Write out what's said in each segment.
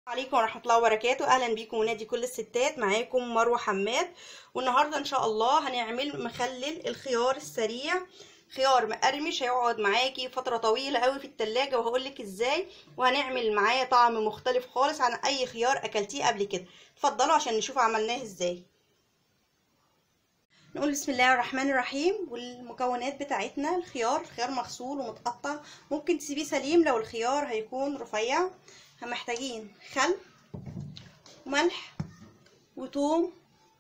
عليكم ورحمة الله وبركاته أهلا بيكم ونادي كل الستات معاكم مروة حماد والنهاردة إن شاء الله هنعمل مخلل الخيار السريع خيار مقرمش هيقعد معاكي فترة طويلة قوي في التلاجة وهقولك ازاي وهنعمل معاه طعم مختلف خالص عن أي خيار أكلتيه قبل كده اتفضلوا عشان نشوف عملناه ازاي نقول بسم الله الرحمن الرحيم والمكونات بتاعتنا الخيار الخيار مغسول ومتقطع ممكن تسيبيه سليم لو الخيار هيكون رفيع محتاجين خل وملح وثوم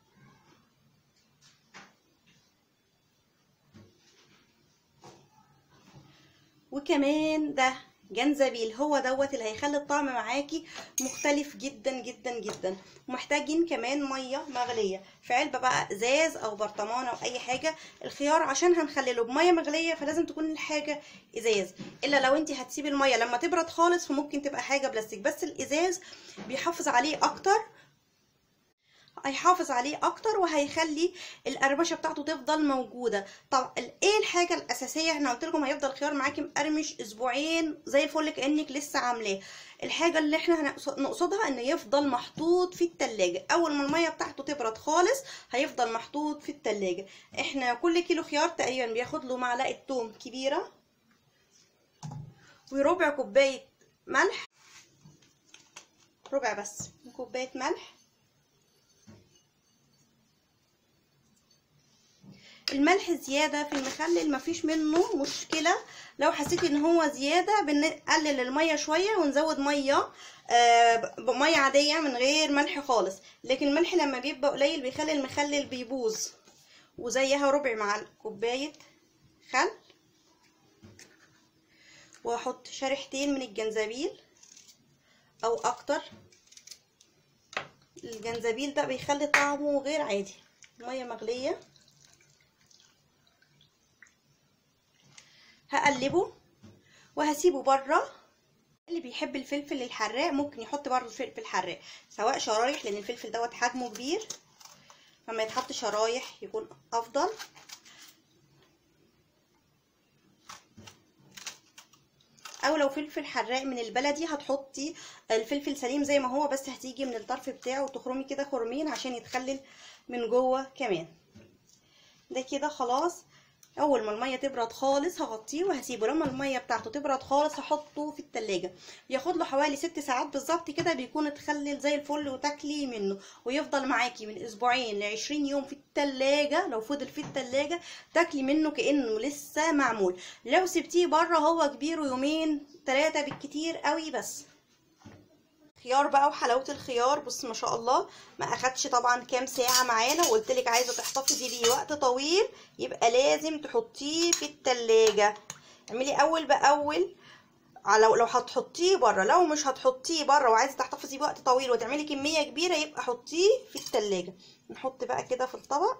وكمان ده جنزبيل هو دوت اللي هيخلي الطعم معاكي مختلف جدا جدا جدا ومحتاجين كمان ميه مغليه في علبه بقى ازاز او برطمان او اي حاجه الخيار عشان هنخلله بميه مغليه فلازم تكون الحاجه ازاز الا لو انت هتسيبي الميه لما تبرد خالص فممكن تبقى حاجه بلاستيك بس الازاز بيحافظ عليه اكتر هيحافظ عليه اكتر وهيخلي القرمشه بتاعته تفضل موجوده طب ايه الحاجه الاساسيه احنا قلت لكم هيفضل خيار معاكي مقرمش اسبوعين زي الفل كانك لسه عاملاه الحاجه اللي احنا نقصدها ان يفضل محطوط في التلاجة اول ما الميه بتاعته تبرد خالص هيفضل محطوط في التلاجة احنا كل كيلو خيار تقريبا بياخد له معلقه توم كبيره وربع كوبايه ملح ربع بس كوبايه ملح الملح زيادة في المخلل مفيش منه مشكلة لو حسيتي ان هو زيادة بنقلل المية شوية ونزود مية آه مية عادية من غير ملح خالص لكن الملح لما بيبقى قليل بيخلي المخلل بيبوظ وزيها ربع مع كوباية خل واحط شريحتين من الجنزبيل او اكتر الجنزبيل ده بيخلي طعمه غير عادي مية مغلية هقلبه وهسيبه بره اللي بيحب الفلفل الحراق ممكن يحط برضه فلفل حراق سواء شرايح لان الفلفل دوت حجمه كبير فما يتحط شرايح يكون افضل او لو فلفل حراق من البلدي هتحطي الفلفل سليم زي ما هو بس هتيجي من الطرف بتاعه وتخرمي كده خرمين عشان يتخلل من جوه كمان ده كده خلاص اول ما الميه تبرد خالص هغطيه وهسيبه لما الميه بتاعته تبرد خالص هحطه في التلاجة بياخد له حوالي ست ساعات بالظبط كده بيكون اتخلل زي الفل وتاكلي منه ويفضل معاكي من اسبوعين لعشرين يوم في التلاجة لو فضل في التلاجة تاكلي منه كانه لسه معمول لو سبتيه بره هو كبير يومين ثلاثة بالكتير قوي بس خيار بقى وحلاوه الخيار بص ما شاء الله ما اخدش طبعا كام ساعه معانا وقلت لك عايزه تحتفظي بيه وقت طويل يبقى لازم تحطيه في التلاجة اعملي اول باول لو لو هتحطيه بره لو مش هتحطيه بره وعايزه تحتفظي بوقت طويل وتعملي كميه كبيره يبقى حطيه في التلاجة نحط بقى كده في الطبق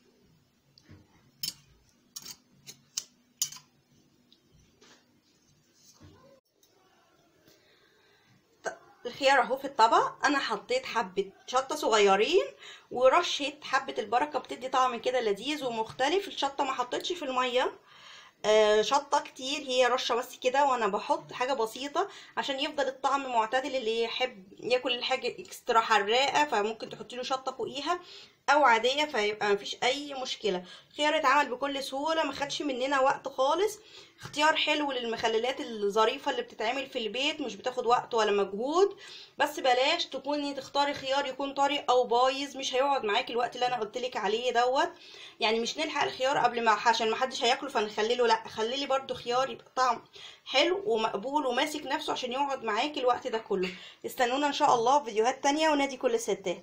الخيار اهو في الطبق انا حطيت حبه شطه صغيرين ورشه حبه البركه بتدي طعم كده لذيذ ومختلف الشطه ما حطيتش في الميه آه شطه كتير هي رشه بس كده وانا بحط حاجه بسيطه عشان يفضل الطعم معتدل اللي يحب ياكل الحاجه اكسترا حراقه فممكن تحطي له شطه فوقيها او عاديه فيبقى مفيش اي مشكله الخيار اتعمل بكل سهوله ما خدش مننا وقت خالص اختيار حلو للمخللات الظريفه اللي بتتعمل في البيت مش بتاخد وقت ولا مجهود بس بلاش تكوني تختاري خيار يكون طري او بايظ مش هيقعد معاكي الوقت اللي انا قلت لك عليه دوت يعني مش نلحق الخيار قبل ما عشان ما حدش هياكله فنخلله لا خليلي برده خيار يبقى طعم حلو ومقبول وماسك نفسه عشان يقعد معاكي الوقت ده كله استنونا ان شاء الله في فيديوهات تانية ونادي كل الستات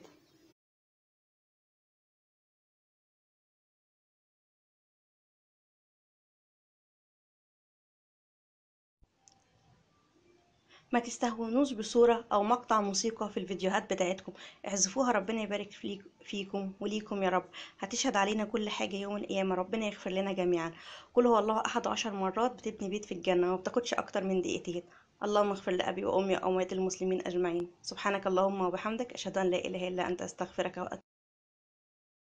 ما تستهونوش بصورة أو مقطع موسيقى في الفيديوهات بتاعتكم اعزفوها ربنا يبارك فيكم وليكم يا رب هتشهد علينا كل حاجة يوم القيامة ربنا يغفر لنا جميعا قل هو الله أحد عشر مرات بتبني بيت في الجنة وما بتاخدش أكتر من دقيقتين اللهم اغفر لأبي وأمي وأموات المسلمين أجمعين سبحانك اللهم وبحمدك أشهد أن لا إله إلا أنت أستغفرك وأتوب